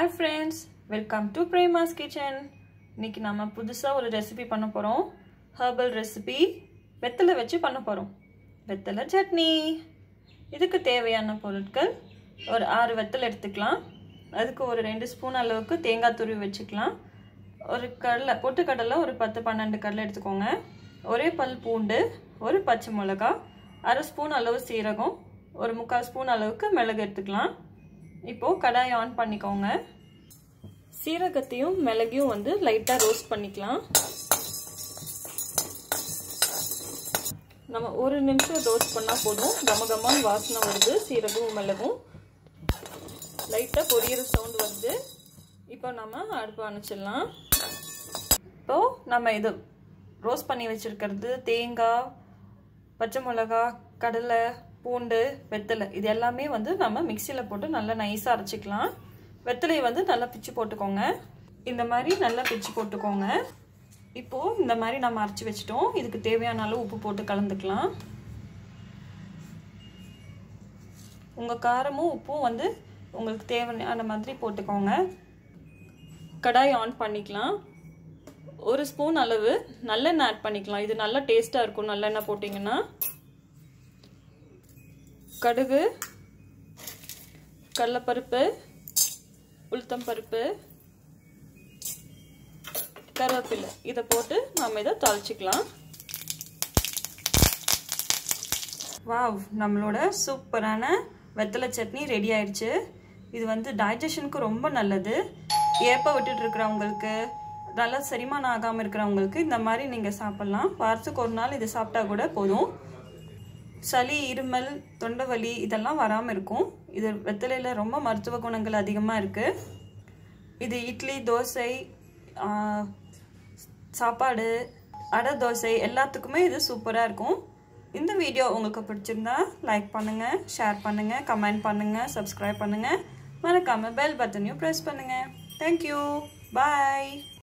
hi friends welcome to Prema's kitchen இன்னைக்கு நம்ம புதுசாக ஒரு ரெசிபி பண்ண போகிறோம் ஹர்பல் ரெசிபி வெத்தலை வச்சு பண்ண போகிறோம் வெத்தலை சட்னி இதுக்கு தேவையான பொருட்கள் ஒரு ஆறு வெத்தலை எடுத்துக்கலாம் அதுக்கு ஒரு ரெண்டு ஸ்பூன் அளவுக்கு தேங்காய் துருவி வச்சுக்கலாம் ஒரு கடலை பொட்டுக்கடலை ஒரு பத்து பன்னெண்டு கடலை எடுத்துக்கோங்க ஒரே பல் பூண்டு ஒரு பச்சை மிளகா அரை ஸ்பூன் அளவு சீரகம் ஒரு முக்கால் ஸ்பூன் அளவுக்கு மிளகு எடுத்துக்கலாம் இப்போது கடாய் ஆன் பண்ணிக்கோங்க சீரகத்தையும் மிளகையும் வந்து லைட்டாக ரோஸ்ட் பண்ணிக்கலாம் நம்ம ஒரு நிமிஷம் ரோஸ்ட் பண்ணால் போதும் கமகமான வாசனை வருது சீரகமும் மிளகும் லைட்டாக பொரியிற சவுண்ட் வருது இப்போ நம்ம அடுப்பு அணைச்சிடலாம் இப்போது நம்ம இது ரோஸ்ட் பண்ணி வச்சுருக்கிறது தேங்காய் பச்சை மிளகா கடலை பூண்டு வெத்தலை இது எல்லாமே வந்து நம்ம மிக்சியில் போட்டு நல்லா நைஸாக அரைச்சிக்கலாம் வெத்தலையை வந்து நல்லா பிச்சு போட்டுக்கோங்க இந்த மாதிரி நல்லா பிச்சு போட்டுக்கோங்க இப்போது இந்த மாதிரி நம்ம அரைச்சி வச்சிட்டோம் இதுக்கு தேவையான அளவு உப்பு போட்டு கலந்துக்கலாம் உங்கள் காரமும் உப்பும் வந்து உங்களுக்கு தேவையான மாதிரி போட்டுக்கோங்க கடாய் ஆன் பண்ணிக்கலாம் ஒரு ஸ்பூன் அளவு நல்லெண்ணெய் ஆட் பண்ணிக்கலாம் இது நல்லா டேஸ்ட்டாக இருக்கும் நல்லெண்ணெய் போட்டிங்கன்னா கடுகு கடலப்பருப்பு உளுத்தம் பருப்பு கருவேப்பிலை இதை போட்டு நம்ம இதை தாளிச்சிக்கலாம் வாவ் நம்மளோட சூப்பரான வெத்தலை சட்னி ரெடி ஆயிடுச்சு இது வந்து டைஜஷனுக்கு ரொம்ப நல்லது ஏப்ப விட்டுட்டு இருக்கிறவங்களுக்கு நல்லா செரிமானம் ஆகாமல் இருக்கிறவங்களுக்கு இந்த மாதிரி நீங்கள் சாப்பிட்லாம் வாரத்துக்கு ஒரு நாள் இது சாப்பிட்டா கூட போதும் சளி இருமல் தொண்டை வலி இதெல்லாம் வராமல் இருக்கும் இது வெத்தலையில் ரொம்ப மருத்துவ குணங்கள் அதிகமாக இருக்குது இது இட்லி தோசை சாப்பாடு அடை தோசை எல்லாத்துக்குமே இது சூப்பராக இருக்கும் இந்த வீடியோ உங்களுக்கு பிடிச்சிருந்தா லைக் பண்ணுங்கள் ஷேர் பண்ணுங்கள் கமெண்ட் பண்ணுங்கள் சப்ஸ்கிரைப் பண்ணுங்கள் மறக்காமல் பெல் பட்டனையும் ப்ரெஸ் பண்ணுங்கள் தேங்க்யூ பாய்